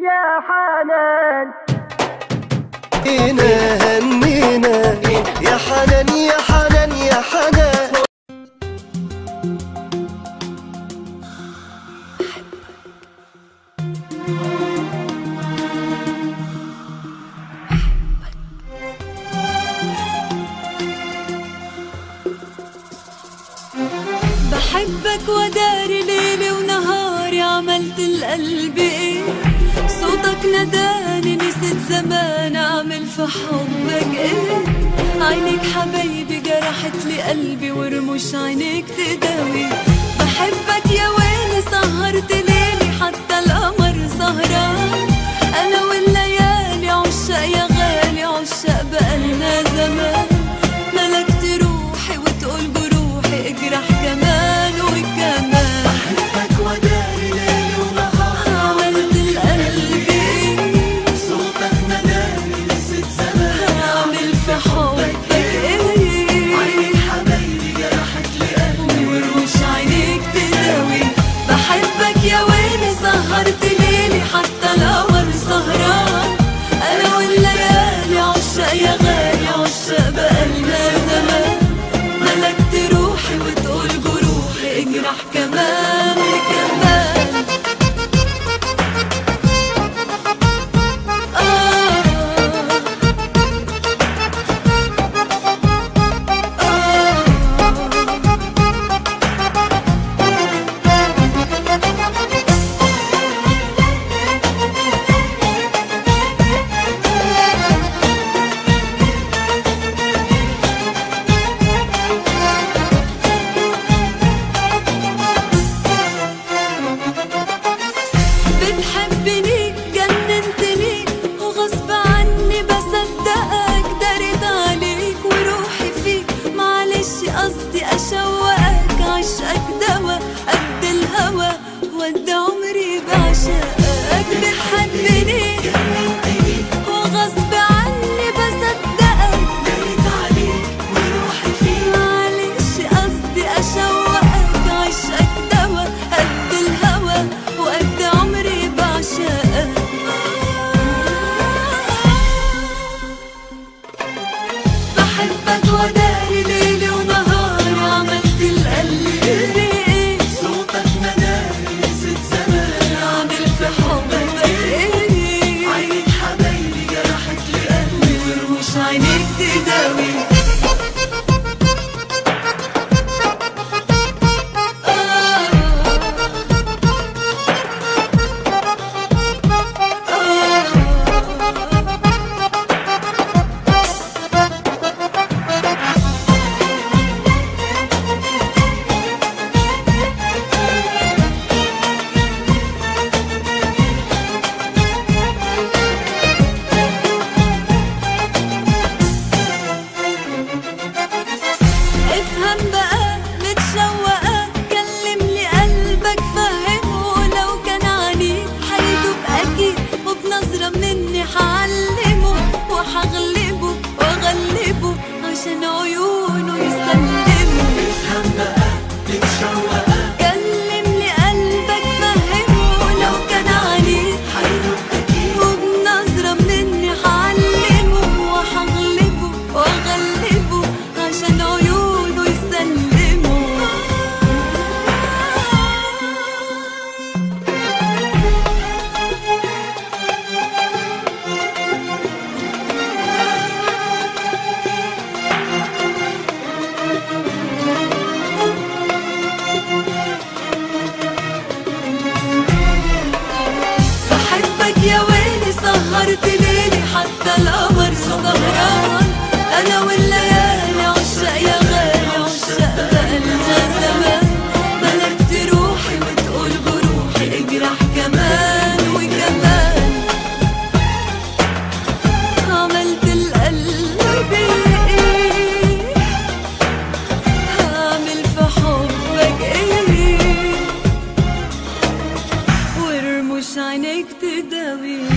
يا حنان هنينا هنينا يا حنان يا حنان يا حنان بحبك وداري ليلي ونهاري عملت القلب ايه صوتك نداني نسيت زمان اعمل في حبك ايه عينيك حبايبي جرحت لي قلبي ورموش عينيك تداوي بحبك يا ويلي سهرت ليلي حتى القمر سهران انا والليالي عشاق يا غالي عشاق بقالنا زمان ملكت روحي وتقول جروحي اجرح كمان وكمان بحبك وداري ليل ونهار عملت القلب ايه صوتك نداني نسيت زمان اعمل في حبك ايه عينيك حبايبي جرحت لي قلبي ورموش عينيك تداوي بحبك يا ويلي سهرت ليلي حتى القمر سهران انا والليالي عشاق يا غالي عشاق بقالنا زمان ملكت روحي وتقول جروحي اجرح كمان كمان بتحبني جننتني وغصب عني بصدقك دارت عليك وروحي فيك معلش قصدي اشوقك عشقك دوا قد الهوى ود عمري بعشقك بتحبني وغصب عني بصدقك دارت عليك وروحي فيك معلش قصدي اشوقك عشقك دوا قد الهوى وقد عمري بعشقك بحبك وداري ليلي ونهاري عملت القلب ايه صوتك نداني نسيت زمان اعمل في حبك ايه عينيك حبايبي جرحت لي قلبي ورموش عينيك تداوي افهم بقى متشوقة كلم لي قلبك فهمه لو كان عنيد هيدوب أكيد وبنظرة مني هعلمه وهغلبه واغلبه عشان عيونه يسلموا افهم بقى تتشوق كلم لي قلبك فهمه لو كان عنيد حيدوب اكيد وبنظرة مني هعلمه وهغلبه واغلبه عشان عيونه يسلموا بحبك يا ويلي سهرت ليلي حتى القمر سهران انا والليالي عشاق يا غالي عشاق بقالنا زمان ملكت روحي وتقول جروحي اجرح كمان وكمان عملت القلب ايه هعمل في حبك ايه ورموش عينيك تداوي